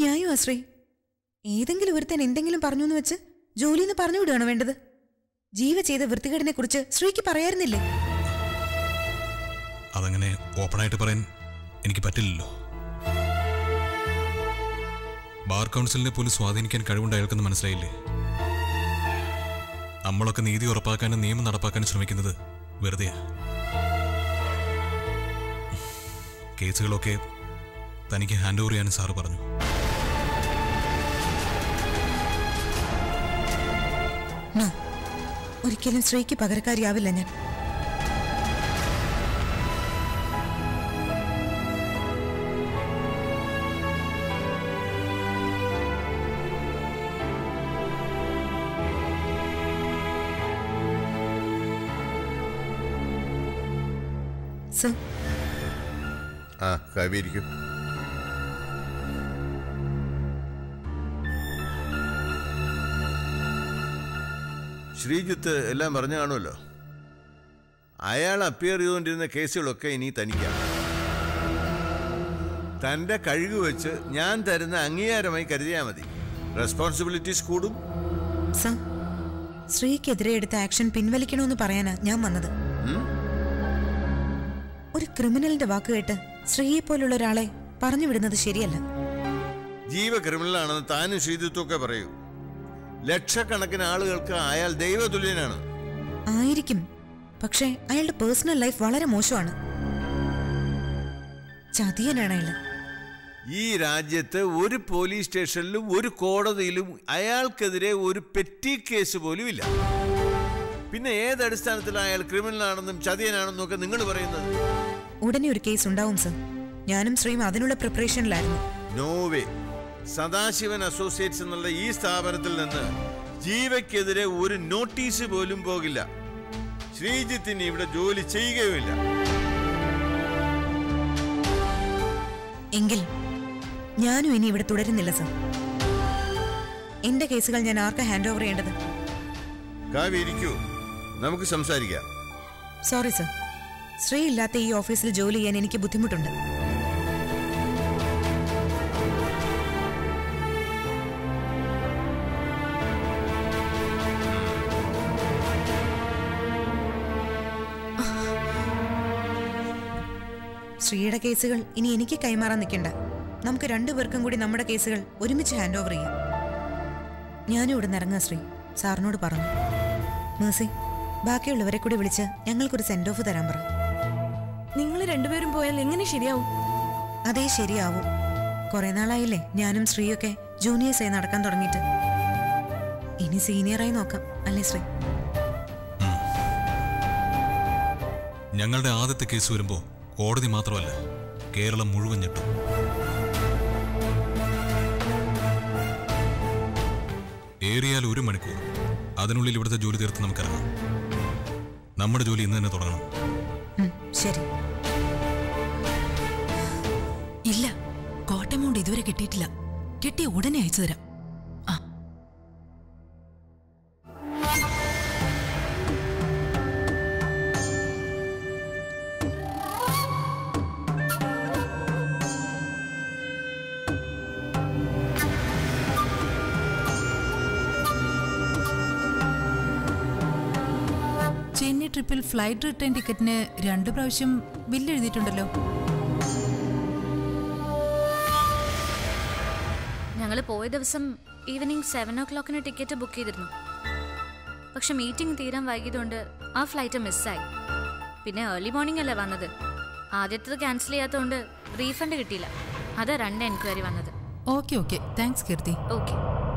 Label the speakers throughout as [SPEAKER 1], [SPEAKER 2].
[SPEAKER 1] ന്യായമാ ശ്രീ ഏതെങ്കിലും ഒരുത്തൻ എന്തെങ്കിലും പറഞ്ഞു എന്ന് വെച്ച് ജോലിന്ന് പറഞ്ഞു വിടുകയാണോ വേണ്ടത് ജീവ ചെയ്ത വൃത്തികേടിനെ കുറിച്ച് ശ്രീക്ക് പറയായിരുന്നില്ലേ
[SPEAKER 2] അതങ്ങനെ ഓപ്പണായിട്ട് പറയാൻ എനിക്ക് പറ്റില്ലല്ലോ ബാർ കൗൺസിലിനെ പോലും സ്വാധീനിക്കാൻ കഴിവുണ്ട് അയാൾക്കെന്ന് മനസ്സിലായില്ലേ നമ്മളൊക്കെ നീതി ഉറപ്പാക്കാനും നിയമം നടപ്പാക്കാനും ശ്രമിക്കുന്നത് വെറുതെയാ കേസുകളൊക്കെ തനിക്ക് ഹാൻഡ് ഓവർ ചെയ്യാനും സാറ് പറഞ്ഞു
[SPEAKER 1] നോ ഒരിക്കലും ശ്രീക്ക് പകരക്കാരിയാവില്ല ഞാൻ സർ
[SPEAKER 3] ആ കാവ്യ ഇരിക്കും ശ്രീജിത്ത് എല്ലാം പറഞ്ഞു കാണുമല്ലോ അയാൾ അപ്പിയർ ചെയ്തുകൊണ്ടിരുന്ന കേസുകളൊക്കെ ഇനി തനിക്കാണ് തന്റെ കഴുകു വെച്ച് ഞാൻ തരുന്ന അംഗീകാരമായി കരുതിയാൽ മതി റെസ്പോൺസിബിലിറ്റീസ് കൂടും
[SPEAKER 1] സർ ശ്രീക്കെതിരെ എടുത്ത ആക്ഷൻ പിൻവലിക്കണമെന്ന് പറയാനാ ഞാൻ വന്നത്
[SPEAKER 3] ഉം?
[SPEAKER 1] ഒരു ക്രിമിനലിന്റെ വാക്ക് കേട്ട് ശ്രീയെ പോലുള്ള ഒരാളെ പറഞ്ഞു വിടുന്നത് ശരിയല്ല
[SPEAKER 3] ജീവ ക്രിമിനലാണെന്ന് താനും ശ്രീജിത്തൊക്കെ പറയൂ ലക്ഷക്കണക്കിന് ആളുകൾക്ക് അയാൾ ദൈവതുല്യനാണ്
[SPEAKER 1] ആയിരിക്കും പക്ഷേ അയാളുടെ പേഴ്സണൽ ലൈഫ് വളരെ മോശമാണ് ചതിയനാണ് അയാള്
[SPEAKER 3] ഈ രാജ്യത്ത് ഒരു പോലീസ് സ്റ്റേഷനിലും ഒരു കോടതിയിലും അയാൾക്കെതിരെ ഒരു പെറ്റി കേസ് പോലും ഇല്ല പിന്നെ ഏത് അടിസ്ഥാനത്തിലാണ് അയാൾ ക്രിമിനലാണെന്നും ചതിയനാണെന്നും ഒക്കെ നിങ്ങൾ പറയുന്നത്
[SPEAKER 1] ഉടനെ ഒരു കേസ് ഉണ്ടാവും സർ ഞാനും ശ്രീയും അതിനുള്ള പ്രിപ്പറേഷനിലായിരുന്നു
[SPEAKER 3] നോവേ സദാശിവൻ അസോസിയേറ്റ്സ് എന്നുള്ള ഈ സ്ഥാപനത്തിൽ നിന്ന് ജീവയ്ക്കെതിരെ ഒരു നോട്ടീസ് പോലും പോകില്ല ശ്രീജിത്തിന് ഇവിടെ ജോലി ചെയ്യുകയുമില്ല
[SPEAKER 1] എങ്കിൽ ഞാനും ഇനി ഇവിടെ തുടരുന്നില്ല സർ എന്റെ കേസുകൾ ഞാൻ ആർക്കാ ഹാൻഡ് ഓവർ ചെയ്യേണ്ടത്
[SPEAKER 3] കാവ്യ ഇരിക്കൂ നമുക്ക് സംസാരിക്കാം
[SPEAKER 1] സോറി സർ ശ്രീ ഇല്ലാത്ത ഈ ഓഫീസിൽ ജോലി ചെയ്യാൻ എനിക്ക് ബുദ്ധിമുട്ടുണ്ട് ശ്രീയുടെ കേസുകൾ ഇനി എനിക്ക് കൈമാറാൻ നിൽക്കണ്ട നമുക്ക് രണ്ടുപേർക്കും കൂടി നമ്മുടെ കേസുകൾ ഒരുമിച്ച് ഹാൻഡ് ഓവർ ചെയ്യാം ഞാനും ഇവിടെ നിന്ന് ഇറങ്ങാം ശ്രീ സാറിനോട് പറഞ്ഞു മേഴ്സി ബാക്കിയുള്ളവരെ കൂടി വിളിച്ച് ഞങ്ങൾക്കൊരു സെൻഡ് ഓഫ് തരാൻ പറ
[SPEAKER 4] നിങ്ങൾ രണ്ടുപേരും പോയാൽ എങ്ങനെ ശരിയാവും
[SPEAKER 1] അതേ ശരിയാവും കുറെ നാളായില്ലേ ഞാനും ശ്രീയൊക്കെ ജൂനിയേഴ്സായി നടക്കാൻ തുടങ്ങിയിട്ട് ഇനി സീനിയറായി നോക്കാം അല്ലേ ശ്രീ
[SPEAKER 2] ഞങ്ങളുടെ ആദ്യത്തെ കേസ് വരുമ്പോൾ കോടതി മാത്രമല്ല കേരളം മുഴുവൻ ഞെട്ടും ഏറിയാൽ ഒരു മണിക്കൂർ അതിനുള്ളിൽ ഇവിടുത്തെ ജോലി തീർത്ത് നമുക്കിറങ്ങാം നമ്മുടെ ജോലി ഇന്ന് തന്നെ തുടങ്ങണം
[SPEAKER 1] ഉം, ശരി
[SPEAKER 5] ഇല്ല കോട്ട എമൗണ്ട് ഇതുവരെ കിട്ടിയിട്ടില്ല കിട്ടിയ ഉടനെ അയച്ചു തരാം ആ ചെന്നൈ ട്രിപ്പിൽ ഫ്ലൈറ്റ് റിട്ടേൺ ടിക്കറ്റിന് രണ്ട് പ്രാവശ്യം ബില്ല് എഴുതിയിട്ടുണ്ടല്ലോ
[SPEAKER 6] ഞങ്ങൾ പോയ ദിവസം ഈവനിങ് സെവൻ ഓ ക്ലോക്കിന് ടിക്കറ്റ് ബുക്ക് ചെയ്തിരുന്നു പക്ഷെ മീറ്റിംഗ് തീരാൻ വൈകിയതുകൊണ്ട് ആ ഫ്ലൈറ്റ് മിസ്സായി പിന്നെ ഏർലി മോർണിംഗ് അല്ലേ വന്നത് ആദ്യത്തത് ക്യാൻസൽ ചെയ്യാത്തതുകൊണ്ട് റീഫണ്ട് കിട്ടിയില്ല അതാ രണ്ട് എൻക്വയറി വന്നത്
[SPEAKER 5] okay okay thanks Keerthi
[SPEAKER 6] okay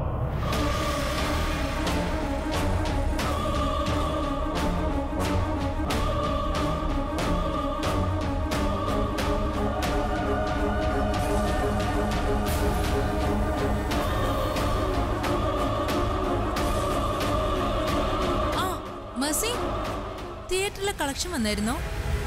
[SPEAKER 5] ആ മസി തിയേറ്ററിലെ കളക്ഷൻ വന്നായിരുന്നോ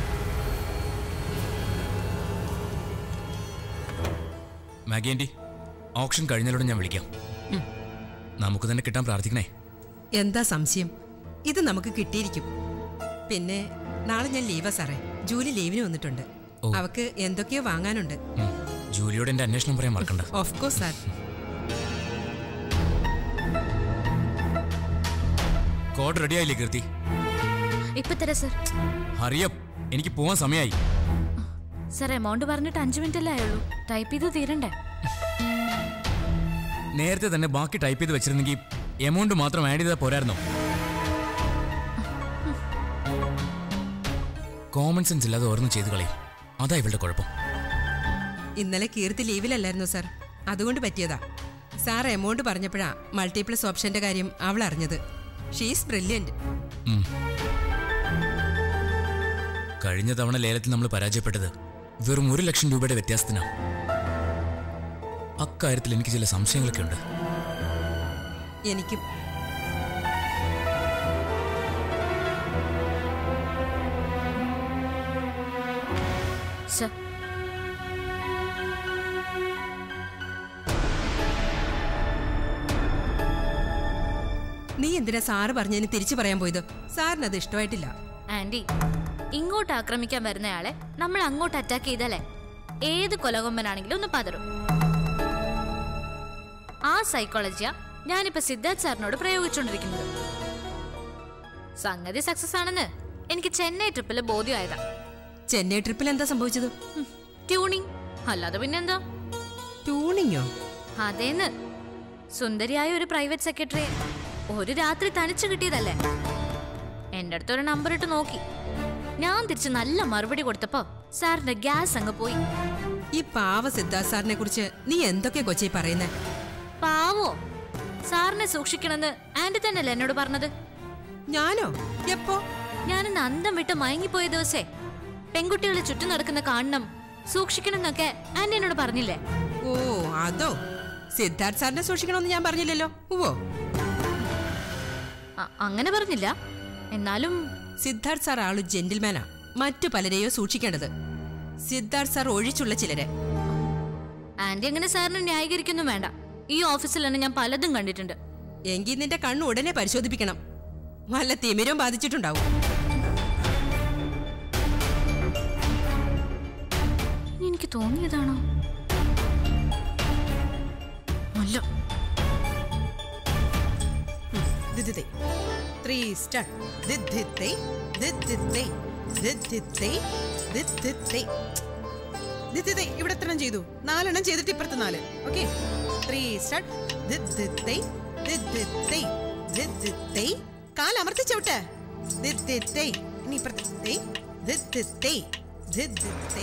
[SPEAKER 7] മാഗി ആൻറ്റി ഓപ്ഷൻ കഴിഞ്ഞാലോടെ ഞാൻ വിളിക്കാം നമുക്ക് തന്നെ കിട്ടാൻ പ്രാർത്ഥിക്കണേ
[SPEAKER 8] എന്താ സംശയം ഇത് നമുക്ക് കിട്ടിയിരിക്കും പിന്നെ നാളെ ഞാൻ ലീവാ സാറേ ജൂലി ലീവിന് വന്നിട്ടുണ്ട്
[SPEAKER 7] ഓ.
[SPEAKER 8] അവക്ക് എന്തൊക്കെയോ വാങ്ങാനുണ്ട്
[SPEAKER 7] ജൂലിയോട് എന്റെ അന്വേഷണം പറയാൻ മറക്കണ്ട
[SPEAKER 8] ഓഫ് കോഴ്സ് സാർ
[SPEAKER 7] കോഡ് റെഡിയായില്ലേ കീർത്തി
[SPEAKER 6] ഇപ്പൊ തരാം സർ
[SPEAKER 7] ഹറിയപ്പ് എനിക്ക് പോവാൻ സമയമായി
[SPEAKER 6] സർ എമൗണ്ട് പറഞ്ഞിട്ട് അഞ്ചു മിനിറ്റ് അല്ലേ ആയുള്ളൂ ടൈപ്പ് ചെയ്ത് തീരണ്ടേ
[SPEAKER 7] നേരത്തെ തന്നെ ബാക്കി ടൈപ്പ് ചെയ്ത് വെച്ചിരുന്നെങ്കിൽ എമൗണ്ട് മാത്രം ആഡ് ചെയ്താൽ പോരായിരുന്നോ കോമൺ സെൻസ് ഇല്ലാതെ ഓരോന്നും ചെയ്തു കളയും അതാ ഇവളുടെ കുഴപ്പം
[SPEAKER 8] ഇന്നലെ കീർത്തി ലീവിലല്ലായിരുന്നു സാർ അതുകൊണ്ട് പറ്റിയതാ സാർ എമൗണ്ട് പറഞ്ഞപ്പോഴാ മൾട്ടിപ്ലസ് ഓപ്ഷന്റെ കാര്യം അവൾ അറിഞ്ഞത് ഷീസ് ബ്രില്യൻറ്റ്
[SPEAKER 7] ഉം. കഴിഞ്ഞ തവണ ലേലത്തിൽ നമ്മൾ പരാജയപ്പെട്ടത് വെറും ഒരു ലക്ഷം രൂപയുടെ വ്യത്യാസത്തിനാണ് അക്കാര്യത്തിൽ എനിക്ക് ചില സംശയങ്ങളൊക്കെ ഉണ്ട്
[SPEAKER 8] എനിക്കും
[SPEAKER 6] സർ
[SPEAKER 8] നീ എന്തിനാ സാറ് പറഞ്ഞതിന് തിരിച്ചു പറയാൻ പോയത് സാറിന് അത് ഇഷ്ടമായിട്ടില്ല
[SPEAKER 6] ആന്റി ഇങ്ങോട്ട് ആക്രമിക്കാൻ വരുന്നയാളെ നമ്മൾ അങ്ങോട്ട് അറ്റാക്ക് ചെയ്താലേ ഏത് കൊലകൊമ്പനാണെങ്കിലും ഒന്ന് പതറും ആ സൈക്കോളജിയാ ഞാനിപ്പോ സിദ്ധാർത്ഥ് സാറിനോട് പ്രയോഗിച്ചുകൊണ്ടിരിക്കുന്നത് സംഗതി സക്സസ് ആണെന്ന് എനിക്ക് ചെന്നൈ ട്രിപ്പില് ബോധ്യമായതാ
[SPEAKER 8] ചെന്നൈ ട്രിപ്പിൽ എന്താ സംഭവിച്ചത്
[SPEAKER 6] ഹും, ട്യൂണിംഗ് അല്ലാതെ പിന്നെന്താ
[SPEAKER 8] ട്യൂണിങ്ങോ
[SPEAKER 6] അതേന്ന് സുന്ദരിയായ ഒരു പ്രൈവറ്റ് സെക്രട്ടറി ഒരു രാത്രി തനിച്ചു കിട്ടിയതല്ലേ എന്റെ അടുത്ത് ഒരു നമ്പർ ഇട്ട് നോക്കി ഞാൻ തിരിച്ച് നല്ല മറുപടി കൊടുത്തപ്പോ സാറിന്റെ ഗ്യാസ് അങ്ങ് പോയി
[SPEAKER 8] ഈ പാവ സിദ്ധാർത്ഥ് സാറിനെ കുറിച്ച് നീ എന്തൊക്കെ കൊച്ചി പറയുന്നേ
[SPEAKER 6] പാവോ സാറിനെ സൂക്ഷിക്കണമെന്ന് ആന്റി തന്നെയല്ലേ എന്നോട് പറഞ്ഞത്
[SPEAKER 8] ഞാനോ എപ്പോ
[SPEAKER 6] ഞാനിന്ന് അന്തം വിട്ട് മയങ്ങിപ്പോയ ദിവസേ പെൺകുട്ടികളെ ചുറ്റും നടക്കുന്ന കാണണം സൂക്ഷിക്കണം എന്നൊക്കെ ആന്റി എന്നോട് പറഞ്ഞില്ലേ
[SPEAKER 8] ഓ അതോ സിദ്ധാർത്ഥ് സാറിനെ സൂക്ഷിക്കണമെന്ന് ഞാൻ പറഞ്ഞില്ലല്ലോ ഉവോ
[SPEAKER 6] അ- അങ്ങനെ പറഞ്ഞില്ല എന്നാലും
[SPEAKER 8] സിദ്ധാർത്ഥ് സാർ ആളു ജെന്റിൽമാനാ മറ്റു പലരെയോ സൂക്ഷിക്കേണ്ടത് സിദ്ധാർത്ഥ് സാർ ഒഴിച്ചുള്ള ചിലരെ
[SPEAKER 6] ആന്റി അങ്ങനെ സാറിനെ ന്യായീകരിക്കൊന്നും വേണ്ട ഈ ഓഫീസിൽ തന്നെ ഞാൻ പലതും കണ്ടിട്ടുണ്ട്
[SPEAKER 8] എങ്കിൽ നിന്റെ കണ്ണ് ഉടനെ പരിശോധിപ്പിക്കണം വല്ല തിമിരവും ബാധിച്ചിട്ടുണ്ടാവും
[SPEAKER 6] ഇനി എനിക്ക് തോന്നിയതാണോ അല്ല
[SPEAKER 1] ദിദിതൈ ത്രീ സ്റ്റാർട്ട് ദിദിതൈ ദിദിതൈ ദിദിതൈ ദിദിതൈ ദിദിതൈ ഇവിടെ എത്ര എണ്ണം ചെയ്തു നാലെണ്ണം ചെയ്തിട്ട് ഇപ്പുറത്ത് നാല് ഓക്കെ ത്രീ സ്റ്റാർട്ട് ദിദിതൈ ദിദിതൈ ദിദിതൈ കാൽ അമർത്തി ചവിട്ട് ദിദിതൈ ഇനി ഇപ്പുറത്ത് ദൈ ദിദിതൈ ദിദിതൈ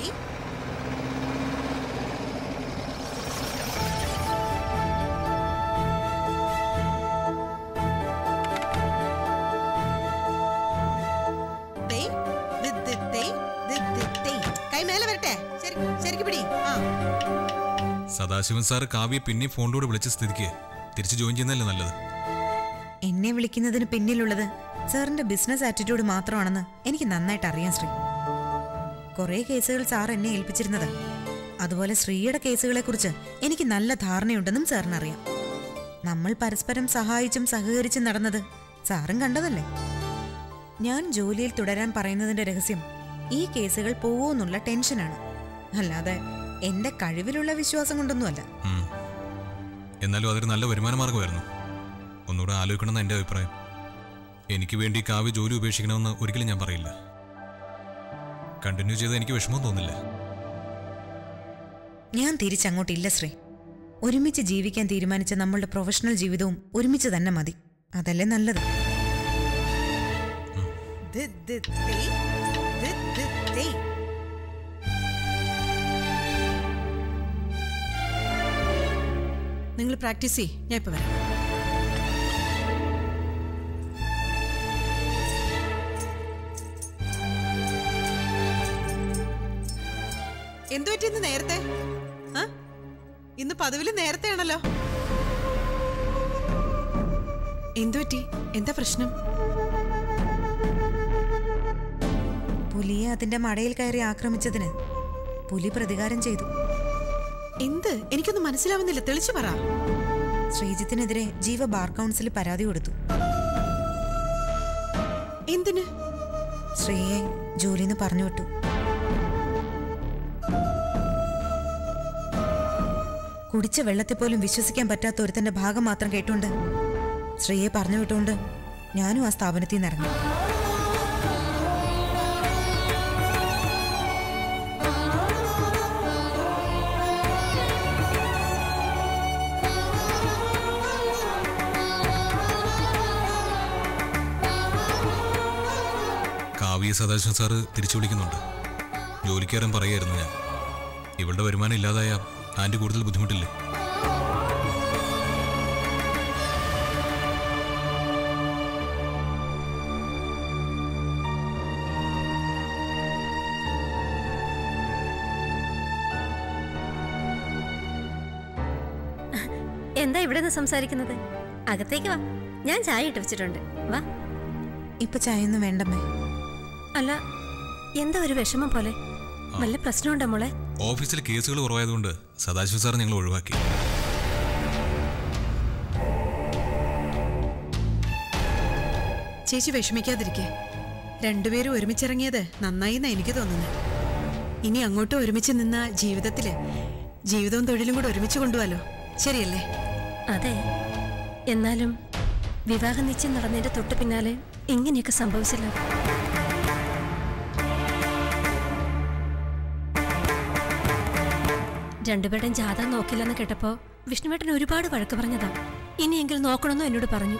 [SPEAKER 1] ദേ, ദ് ദ് ദേ, ദ് ദ് ദേ. കൈ മേലെ വരട്ടെ ശരി ശരിക്ക് പിടി ആ
[SPEAKER 2] സദാശിവൻ സാർ കാവ്യെ പിന്നെ ഫോണിലൂടെ വിളിച്ച സ്ഥിതിക്ക് തിരിച്ച് ജോയിൻ ചെയ്യുന്നതല്ലേ നല്ലത്
[SPEAKER 1] എന്നെ വിളിക്കുന്നതിന് പിന്നിലുള്ളത് സാറിന്റെ ബിസിനസ് ആറ്റിറ്റ്യൂഡ് മാത്രമാണെന്ന് എനിക്ക് നന്നായിട്ട് അറിയാം ശ്രീ കുറേ കേസുകൾ സാർ എന്നെ ഏൽപ്പിച്ചിരുന്നത് അതുപോലെ ശ്രീയുടെ കേസുകളെ കുറിച്ച് എനിക്ക് നല്ല ധാരണയുണ്ടെന്നും സാറിനറിയാം നമ്മൾ പരസ്പരം സഹായിച്ചും സഹകരിച്ചും നടന്നത് സാറും കണ്ടതല്ലേ ഞാൻ ജോലിയിൽ തുടരാൻ പറയുന്നതിന്റെ രഹസ്യം ഈ കേസുകൾ പോവോന്നുള്ള ടെൻഷനാണ് അല്ലാതെ എന്റെ കഴിവിലുള്ള വിശ്വാസം കൊണ്ടൊന്നുമല്ല
[SPEAKER 2] ഉം. എന്നാലും അതൊരു നല്ല വരുമാന മാർഗമായിരുന്നു ഒന്നുകൂടെ ആലോചിക്കണമെന്ന് എൻ്റെ അഭിപ്രായം എനിക്ക് വേണ്ടി കാവ്യ ജോലി ഉപേക്ഷിക്കണമെന്ന് ഒരിക്കലും ഞാൻ പറയില്ല കണ്ടിന്യൂ ചെയ്ത് എനിക്ക് വിഷമം തോന്നില്ല
[SPEAKER 1] ഞാൻ തിരിച്ചങ്ങോട്ടില്ല ശ്രീ ഒരുമിച്ച് ജീവിക്കാൻ തീരുമാനിച്ച നമ്മളുടെ പ്രൊഫഷണൽ ജീവിതവും ഒരുമിച്ച് തന്നെ മതി അതല്ലേ നല്ലത്
[SPEAKER 9] നിങ്ങൾ പ്രാക്ടീസ് ചെയ്യ് ഞാൻ ഇപ്പൊ വരാം എന്തു പറ്റി ഇന്ന് നേരത്തെ ആ? ഇന്ന് പതിവില് നേരത്തെ ആണല്ലോ എന്തു പറ്റി എന്താ പ്രശ്നം
[SPEAKER 1] പുലിയെ അതിന്റെ മടയിൽ കയറി ആക്രമിച്ചതിന് പുലി പ്രതികാരം ചെയ്തു
[SPEAKER 9] എന്ത് എനിക്കൊന്നും മനസ്സിലാവുന്നില്ല തെളിച്ചു പറ
[SPEAKER 1] ശ്രീജിത്തിനെതിരെ ജീവ ബാർ കൗൺസിൽ പരാതി കൊടുത്തു
[SPEAKER 9] എന്തിന്
[SPEAKER 1] ശ്രീയെ ജോലിന്ന് പറഞ്ഞു വിട്ടു കുടിച്ച വെള്ളത്തെ പോലും വിശ്വസിക്കാൻ പറ്റാത്ത ഒരുത്തന്റെ ഭാഗം മാത്രം കേട്ടുകൊണ്ട് ശ്രീയെ പറഞ്ഞു വിട്ടുകൊണ്ട് ഞാനും ആ സ്ഥാപനത്തിൽ നിന്ന് ഇറങ്ങി
[SPEAKER 2] കാവ്യ സദാശിവൻ സാറ് തിരിച്ചു വിളിക്കുന്നുണ്ട് ജോലിക്കാരൻ പറയായിരുന്നു ഞാൻ ഇവളുടെ വരുമാനം ഇല്ലാതായ ആൻറ്റി കൂടുതൽ ബുദ്ധിമുട്ടില്ലേ
[SPEAKER 10] എന്താ ഇവിടെ നിന്ന് സംസാരിക്കുന്നത് അകത്തേക്ക് വാ ഞാൻ ചായ ഇട്ട് വെച്ചിട്ടുണ്ട് വാ
[SPEAKER 1] ഇപ്പൊ ചായയൊന്നും വേണ്ടമ്മേ
[SPEAKER 10] അല്ല എന്താ ഒരു വിഷമം പോലെ വല്ല പ്രശ്നമുണ്ടോ മോളെ
[SPEAKER 2] ഓഫീസിൽ കേസുകൾ കുറവായതുകൊണ്ട് സദാശിവ സാർ ഞങ്ങൾ ഒഴിവാക്കി
[SPEAKER 9] ചേച്ചി വിഷമിക്കാതിരിക്കെ രണ്ടുപേരും ഒരുമിച്ചിറങ്ങിയത് നന്നായി എന്നാ എനിക്ക് തോന്നുന്നത് ഇനി അങ്ങോട്ട് ഒരുമിച്ച് നിന്ന ജീവിതത്തില് ജീവിതവും തൊഴിലും കൂടെ ഒരുമിച്ച് കൊണ്ടുപോവാലോ ശരിയല്ലേ
[SPEAKER 10] അതെ എന്നാലും വിവാഹ നിശ്ചയം നടന്നതിന്റെ തൊട്ട് പിന്നാലെ ഇങ്ങനെയൊക്കെ സംഭവിച്ചല്ലോ രണ്ടുപേരുടെയും ജാതകം നോക്കില്ലെന്ന് കേട്ടപ്പോ വിഷ്ണുവേട്ടൻ ഒരുപാട് വഴക്ക് പറഞ്ഞതാ ഇനിയെങ്കിലും നോക്കണമെന്നും എന്നോട് പറഞ്ഞു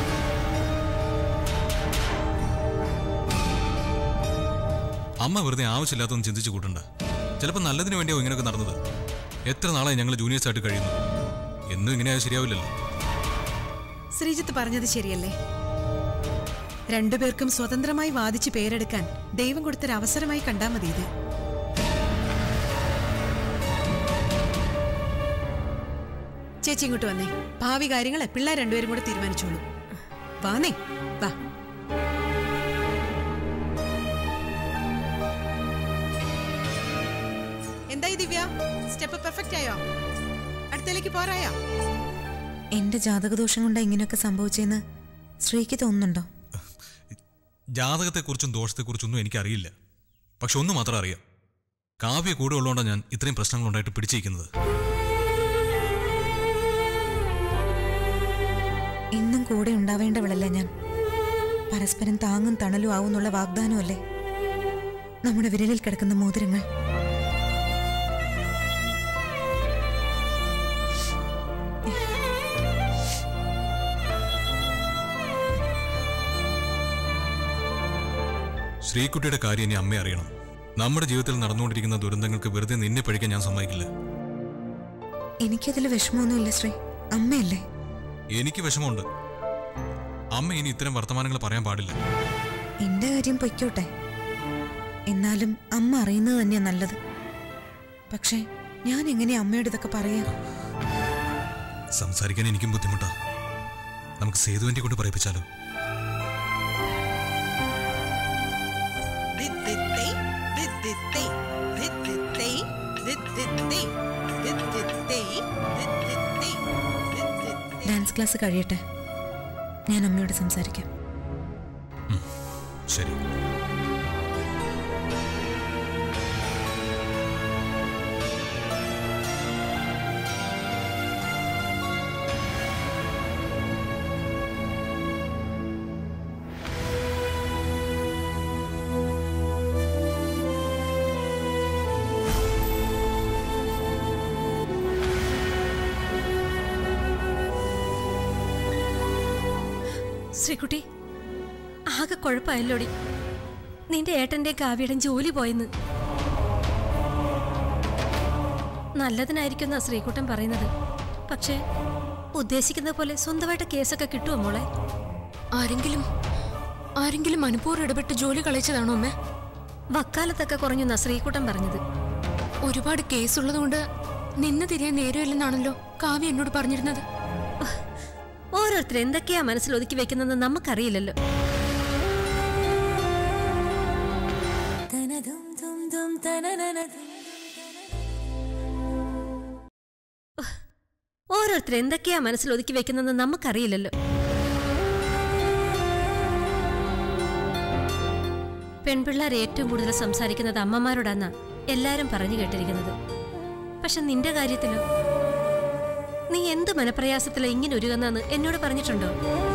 [SPEAKER 2] അമ്മ വെറുതെ ആവശ്യമില്ലാത്തൊന്നും ചിന്തിച്ചു കൂട്ടണ്ട ചിലപ്പോൾ നല്ലതിന് വേണ്ടിയാവും ഇങ്ങനെയൊക്കെ നടന്നത് എത്ര നാളായി ഞങ്ങൾ ജൂനിയേഴ്സ് ആയിട്ട് കഴിയുന്നു എന്നും ഇങ്ങനെയായാൽ ശരിയാവില്ലല്ലോ
[SPEAKER 9] ശ്രീജിത്ത് പറഞ്ഞത് ശരിയല്ലേ രണ്ടുപേർക്കും സ്വതന്ത്രമായി വാദിച്ച് പേരെടുക്കാൻ ദൈവം കൊടുത്തൊരു അവസരമായി കണ്ടാൽ മതി ഇത് ചേച്ചി ഇങ്ങോട്ട് വന്നേ ഭാവി കാര്യങ്ങളെ പിള്ളേർ രണ്ടുപേരും കൂടെ തീരുമാനിച്ചോളൂ വാന്നേ വാ എന്തായി ദിവ്യ സ്റ്റെപ്പ് പെർഫെക്റ്റ് ആയോ അടുത്തേക്ക് പോരായോ
[SPEAKER 1] എന്റെ ജാതകദോഷം കൊണ്ടാ ഇങ്ങനെയൊക്കെ സംഭവിച്ചെന്ന് ശ്രീക്ക് തോന്നുന്നുണ്ടോ
[SPEAKER 2] ജാതകത്തെക്കുറിച്ചും ദോഷത്തെക്കുറിച്ചൊന്നും എനിക്കറിയില്ല പക്ഷെ ഒന്ന് മാത്രം അറിയാം കാവ്യ കൂടെ ഉള്ളതുകൊണ്ടാണ് ഞാൻ ഇത്രയും പ്രശ്നങ്ങളുണ്ടായിട്ട് പിടിച്ചിരിക്കുന്നത്
[SPEAKER 1] ഇന്നും കൂടെ ഉണ്ടാവേണ്ടവളല്ല ഞാൻ പരസ്പരം താങ്ങും തണലും ആവുന്നുള്ള വാഗ്ദാനമല്ലേ നമ്മുടെ വിരലിൽ കിടക്കുന്ന മോതിരങ്ങൾ
[SPEAKER 2] ശ്രീകുട്ടിയുടെ കാര്യം ഇനി അമ്മ അറിയണം നമ്മുടെ ജീവിതത്തിൽ നടന്നുകൊണ്ടിരിക്കുന്ന ദുരന്തങ്ങൾക്ക് വെറുതെ നിന്നെ പഴിക്കാൻ ഞാൻ സമ്മതിക്കില്ല
[SPEAKER 1] എനിക്കതിൽ വിഷമമൊന്നുമില്ല ശ്രീ അമ്മയല്ലേ
[SPEAKER 2] എനിക്ക് വിഷമമുണ്ട് അമ്മ ഇനി ഇത്തരം വർത്തമാനങ്ങൾ പറയാൻ പാടില്ല
[SPEAKER 1] എന്റെ കാര്യം പൊയ്ക്കോട്ടെ എന്നാലും അമ്മ അറിയുന്നത് തന്നെയാ നല്ലത് പക്ഷേ ഞാൻ എങ്ങനെയാ അമ്മയോട് ഇതൊക്കെ പറയാ
[SPEAKER 2] സംസാരിക്കാൻ എനിക്കും ബുദ്ധിമുട്ടാ നമുക്ക് സേതുവിന്റെ കൊണ്ട് പറയിപ്പിച്ചാലോ
[SPEAKER 1] ഡാൻസ് ക്ലാസ് കഴിയട്ടെ ഞാൻ അമ്മയോട് സംസാരിക്കാം
[SPEAKER 2] ശരി
[SPEAKER 10] ശ്രീകുട്ടി ആകെ കുഴപ്പമായല്ലോടി നിന്റെ ഏട്ടന്റെ കാവ്യയുടെ ജോലി പോയെന്ന് നല്ലതിനായിരിക്കും ശ്രീകുട്ടൻ പറയുന്നത് പക്ഷേ ഉദ്ദേശിക്കുന്ന പോലെ സ്വന്തമായിട്ട് കേസൊക്കെ കിട്ടുമോ മോളെ
[SPEAKER 4] ആരെങ്കിലും ആരെങ്കിലും മനഃപൂർവ്വം ഇടപെട്ട് ജോലി കളയിച്ചതാണോ അമ്മേ
[SPEAKER 10] വക്കാലത്തൊക്കെ കുറഞ്ഞു എന്നാ ശ്രീകുട്ടൻ പറഞ്ഞത്
[SPEAKER 4] ഒരുപാട് കേസുള്ളതുകൊണ്ട് നിന്ന് തിരിയാൻ നേരമില്ലെന്നാണല്ലോ കാവ്യ എന്നോട് പറഞ്ഞിരുന്നത്
[SPEAKER 10] ഓരോരുത്തർ എന്തൊക്കെയാ മനസ്സിൽ ഒതുക്കി വെക്കുന്നതെന്ന് നമുക്കറിയില്ലല്ലോ ഓരോരുത്തർ എന്തൊക്കെയാ മനസ്സിൽ ഒതുക്കി വെക്കുന്നതെന്ന് നമുക്കറിയില്ലല്ലോ പെൺപിള്ളേർ ഏറ്റവും കൂടുതൽ സംസാരിക്കുന്നത് അമ്മമാരോടാന്നാ എല്ലാരും പറഞ്ഞു കേട്ടിരിക്കുന്നത് പക്ഷെ നിന്റെ കാര്യത്തിലോ നീ എന്ത് മനപ്രയാസത്തിലാ ഇങ്ങനെ ഒരുങ്ങുന്നെന്ന് എന്നോട് പറഞ്ഞിട്ടുണ്ടോ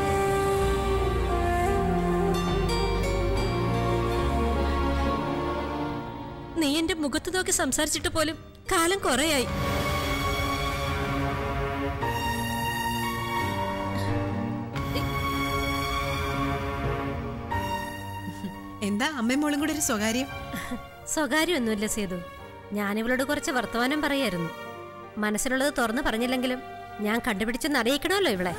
[SPEAKER 10] നീ എന്റെ മുഖത്ത് നോക്കി സംസാരിച്ചിട്ട് പോലും കാലം കുറയായി
[SPEAKER 9] എന്താ അമ്മയും മോളും കൂടെ ഒരു സ്വകാര്യം
[SPEAKER 10] സ്വകാര്യമൊന്നുമില്ല സേതു ഞാൻ ഇവളോട് കുറച്ച് വർത്തമാനം പറയായിരുന്നു മനസ്സിലുള്ളത് തുറന്നു പറഞ്ഞില്ലെങ്കിലും ഞാൻ കണ്ടുപിടിച്ചെന്ന് അറിയിക്കണമല്ലോ ഇവളെ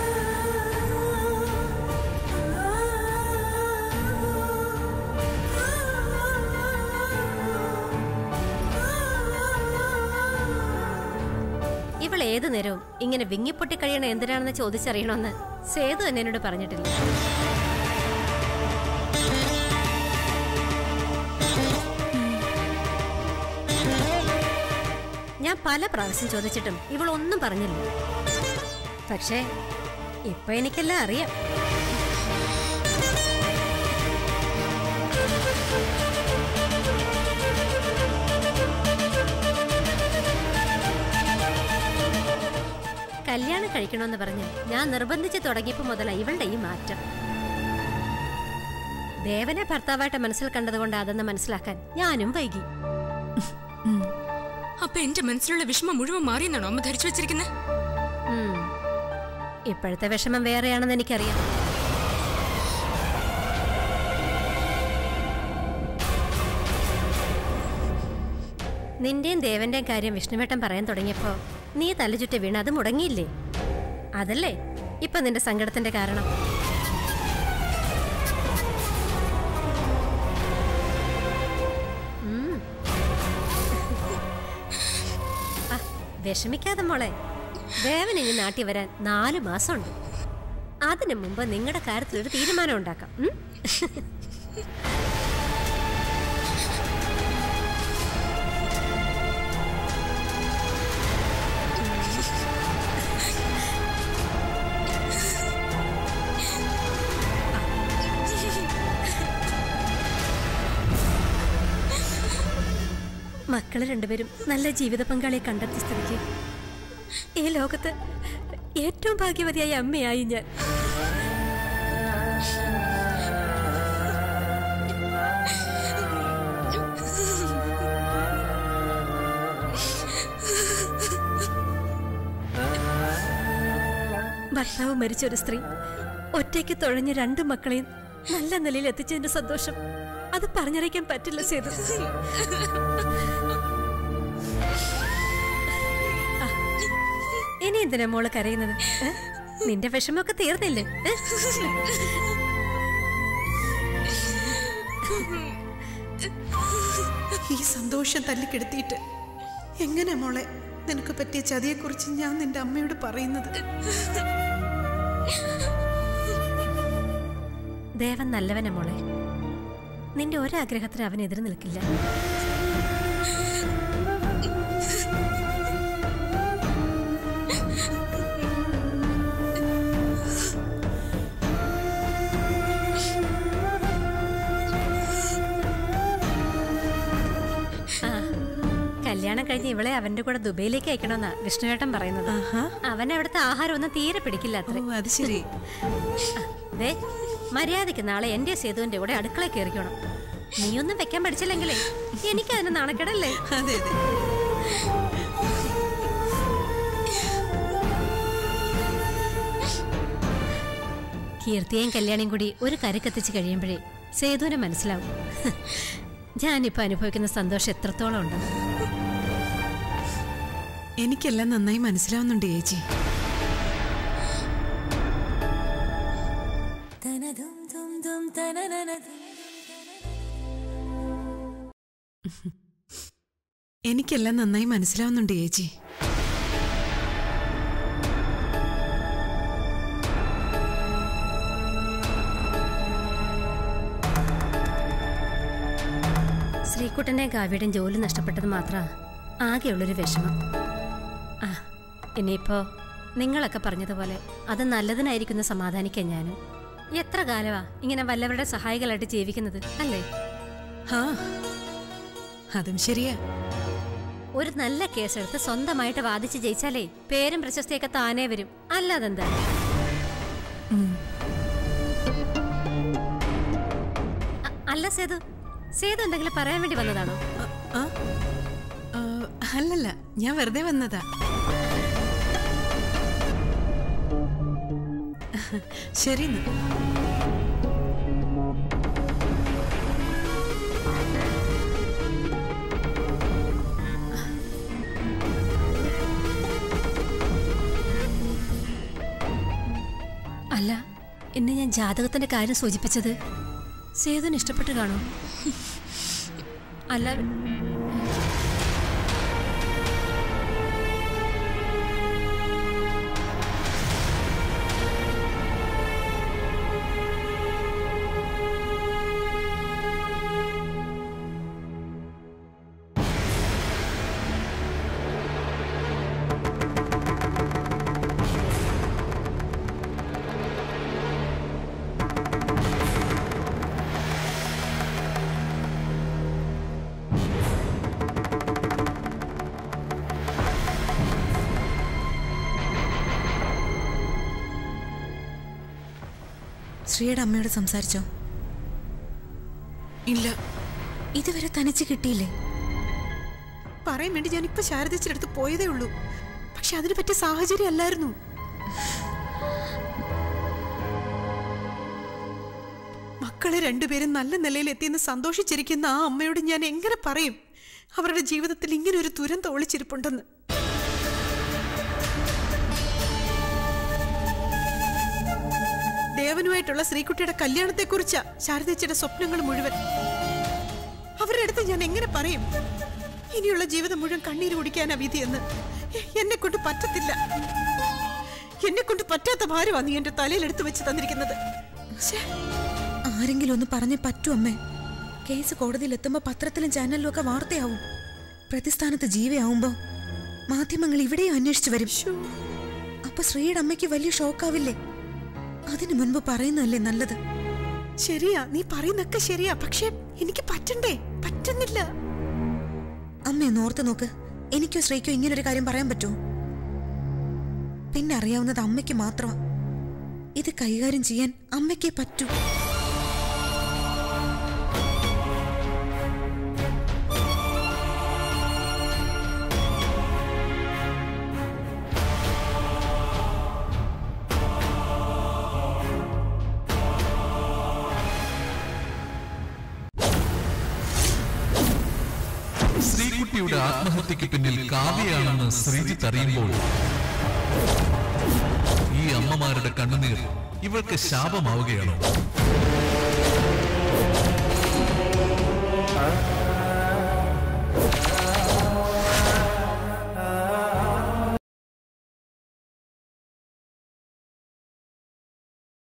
[SPEAKER 10] ഇവൾ ഏതു നേരവും ഇങ്ങനെ വിങ്ങിപ്പൊട്ടി കഴിയണ എന്തിനാണെന്ന് ചോദിച്ചറിയണമെന്ന് സേതു തന്നെ എന്നോട് പറഞ്ഞിട്ടില്ല ഞാൻ പല പ്രാവശ്യം ചോദിച്ചിട്ടും ഇവൾ ഒന്നും പറഞ്ഞില്ല പക്ഷേ ഇപ്പൊ എനിക്കെല്ലാം അറിയാം കല്യാണം കഴിക്കണമെന്ന് പറഞ്ഞ് ഞാൻ നിർബന്ധിച്ച് തുടങ്ങിയപ്പോൾ മുതലാ ഇവളുടെ ഈ മാറ്റം ദേവനെ ഭർത്താവായിട്ട് മനസ്സിൽ കണ്ടതുകൊണ്ട് അതെന്ന് മനസ്സിലാക്കാൻ ഞാനും വൈകി
[SPEAKER 4] അപ്പൊ എന്റെ മനസ്സിലുള്ള വിഷമം മുഴുവൻ മാറിയെന്നാണോ അമ്മ ധരിച്ചു വെച്ചിരിക്കുന്നത്
[SPEAKER 10] ഉം. ഇപ്പോഴത്തെ വിഷമം വേറെയാണെന്ന് എനിക്കറിയാം നിന്റെയും ദേവന്റെയും കാര്യം വിഷ്ണുവേട്ടൻ പറയാൻ തുടങ്ങിയപ്പോ നീ തലചുറ്റി വീണ് അത് മുടങ്ങിയില്ലേ അതല്ലേ ഇപ്പൊ നിന്റെ സങ്കടത്തിന്റെ കാരണം ഉം. ആ, വിഷമിക്കാതെ മോളെ ദേവൻ ഇനി നാട്ടി വരാൻ നാല് മാസമുണ്ട് അതിനു മുമ്പ് നിങ്ങളുടെ കാര്യത്തിൽ ഒരു തീരുമാനം ഉണ്ടാക്കാം ഉം? മക്കള് രണ്ടുപേരും നല്ല ജീവിത പങ്കാളിയെ കണ്ടെത്തിയ സ്ഥിതിക്ക് ഈ ലോകത്ത് ഏറ്റവും ഭാഗ്യവതിയായ അമ്മയായി ഞാൻ ഭർത്താവ് മരിച്ച ഒരു സ്ത്രീ ഒറ്റയ്ക്ക് തുഴഞ്ഞ രണ്ട് മക്കളെയും നല്ല നിലയിൽ എത്തിച്ചതിന്റെ സന്തോഷം അത് പറഞ്ഞറിയിക്കാൻ പറ്റില്ല സേതു ആ, ഇനി എന്തിനാ മോള് കരയുന്നത് ഏ? നിന്റെ വിഷമമൊക്കെ തീർന്നില്ലേ ഏ?
[SPEAKER 9] ഈ സന്തോഷം തല്ലിക്കെടുത്തിയിട്ട് എങ്ങനെ മോളെ നിനക്ക് പറ്റിയ ചതിയെക്കുറിച്ച് ഞാൻ നിന്റെ അമ്മയോട് പറയുന്നത്
[SPEAKER 10] ദേവൻ നല്ലവനാ മോളെ നിന്റെ ഒരാഗ്രഹത്തിന് അവൻ എതിര് നിൽക്കില്ല ആ, കല്യാണം കഴിഞ്ഞ് ഇവളെ അവന്റെ കൂടെ ദുബൈയിലേക്ക് അയക്കണമെന്നാ വിഷ്ണുവേട്ടൻ പറയുന്നത് അവൻ അവിടുത്തെ ആഹാരം ഒന്നും തീരെ പിടിക്കില്ല അത്രേ
[SPEAKER 9] അത് ശരി
[SPEAKER 10] ദേ മര്യാദയ്ക്ക് നാളെ എന്റെ സേതുവിന്റെ കൂടെ അടുക്കള കയറിക്കണം നീയൊന്നും വെക്കാൻ പഠിച്ചില്ലെങ്കിലേ എനിക്ക് അതിന് നാണക്കേടല്ലേ
[SPEAKER 9] അതെ അതെ
[SPEAKER 10] കീർത്തിയെയും കല്യാണിയും കൂടി ഒരു കരക്കെത്തിച്ച് കഴിയുമ്പോഴേ സേതുവിനെ മനസ്സിലാവും ഞാനിപ്പോ അനുഭവിക്കുന്ന സന്തോഷം എത്രത്തോളം ഉണ്ട്
[SPEAKER 9] എനിക്കെല്ലാം നന്നായി മനസ്സിലാവുന്നുണ്ട് ചേച്ചി എനിക്കെല്ലാം നന്നായി മനസ്സിലാവുന്നുണ്ട് ചേച്ചി
[SPEAKER 10] ശ്രീകുട്ടനെ കാവ്യയുടെയും ജോലി നഷ്ടപ്പെട്ടത് മാത്രമാ ആകെയുള്ളൊരു വിഷമം ആ ഇനിയിപ്പോ നിങ്ങളൊക്കെ പറഞ്ഞതുപോലെ അത് നല്ലതിനായിരിക്കുന്ന സമാധാനിക്കാൻ ഞാനും എത്ര കാലമാ ഇങ്ങനെ വല്ലവരുടെ സഹായികളായിട്ട് ജീവിക്കുന്നത് അല്ലേ
[SPEAKER 9] ഹാ അതും ശരിയാ
[SPEAKER 10] ഒരു നല്ല കേസെടുത്ത് സ്വന്തമായിട്ട് വാദിച്ച് ജയിച്ചാലേ പേരും പ്രശസ്തിയൊക്കെ താനേ വരും അല്ലാതെന്താ അ- അല്ല സേതു സേതു എന്തെങ്കിലും പറയാൻ വേണ്ടി വന്നതാണോ
[SPEAKER 9] ആ? ആ, അല്ലല്ല ഞാൻ വെറുതെ വന്നതാ ശരി എന്നാ.
[SPEAKER 10] അല്ല എന്നെ ഞാൻ ജാതകത്തിന്റെ കാര്യം സൂചിപ്പിച്ചത് സേതുവിന് ഇഷ്ടപ്പെട്ട് കാണോ അല്ല
[SPEAKER 1] ശ്രീയുടെ അമ്മയോട് സംസാരിച്ചോ
[SPEAKER 9] ഇല്ല
[SPEAKER 1] ഇതുവരെ തനിച്ച് കിട്ടിയില്ലേ
[SPEAKER 9] പറയാൻ വേണ്ടി ഞാൻ ഇപ്പൊ ശാരദച്ചിന്റെ അടുത്ത് പോയതേ ഉള്ളൂ പക്ഷെ അതിന് പറ്റിയ സാഹചര്യം അല്ലായിരുന്നു മക്കളെ രണ്ടുപേരും നല്ല നിലയിൽ എത്തിയെന്ന് സന്തോഷിച്ചിരിക്കുന്ന ആ അമ്മയോട് ഞാൻ എങ്ങനെ പറയും അവരുടെ ജീവിതത്തിൽ ഇങ്ങനെ ഒരു ദുരന്തം ഒളിച്ചിരിപ്പുണ്ടെന്ന് ദേവനുമായിട്ടുള്ള ശ്രീകുട്ടിയുടെ കല്യാണത്തെക്കുറിച്ചാ ശാരദച്ചിയുടെ സ്വപ്നങ്ങൾ മുഴുവൻ അവരുടെ അടുത്ത് ഞാൻ എങ്ങനെ പറയും ഇനിയുള്ള ജീവിതം മുഴുവൻ കണ്ണീര് കുടിക്കാനാ വിധിയെന്ന് എന്നെ കൊണ്ട് പറ്റത്തില്ല എന്നെ കൊണ്ട് പറ്റാത്ത ഭാരമാണ് നീ എന്റെ തലയിൽ എടുത്തു വെച്ച് തന്നിരിക്കുന്നത് ശ്ശേ,
[SPEAKER 1] ആരെങ്കിലും ഒന്ന് പറഞ്ഞേ പറ്റൂ അമ്മേ കേസ് കോടതിയിൽ എത്തുമ്പോ പത്രത്തിലും ചാനലിലും ഒക്കെ വാർത്തയാവും പ്രതിസ്ഥാനത്ത് ജീവയാവുമ്പോ മാധ്യമങ്ങൾ ഇവിടെയും അന്വേഷിച്ചു വരും
[SPEAKER 9] ശ്ശോ.
[SPEAKER 1] അപ്പൊ ശ്രീയുടെ അമ്മയ്ക്ക് വലിയ ഷോക്കാവില്ലേ അതിനു മുൻപ് പറയുന്നതല്ലേ നല്ലത്
[SPEAKER 9] ശരിയാ നീ പറയുന്നൊക്കെ ശരിയാ പക്ഷെ എനിക്ക് പറ്റണ്ടേ പറ്റുന്നില്ല
[SPEAKER 1] അമ്മ ഒന്ന് ഓർത്ത് നോക്ക് എനിക്കോ ശ്രീക്കോ ഇങ്ങനൊരു കാര്യം പറയാൻ പറ്റുമോ പിന്നെ അറിയാവുന്നത് അമ്മയ്ക്ക് മാത്രമാ ഇത് കൈകാര്യം ചെയ്യാൻ അമ്മയ്ക്കേ പറ്റൂ
[SPEAKER 11] ശ്രീകുട്ടിയുടെ ആത്മഹത്യക്ക് പിന്നിൽ കാവ്യയാണെന്ന് ശ്രീജിത്ത് അറിയുമ്പോൾ ഈ അമ്മമാരുടെ കണ്ണുനീർ ഇവൾക്ക് ശാപമാവുകയാണോ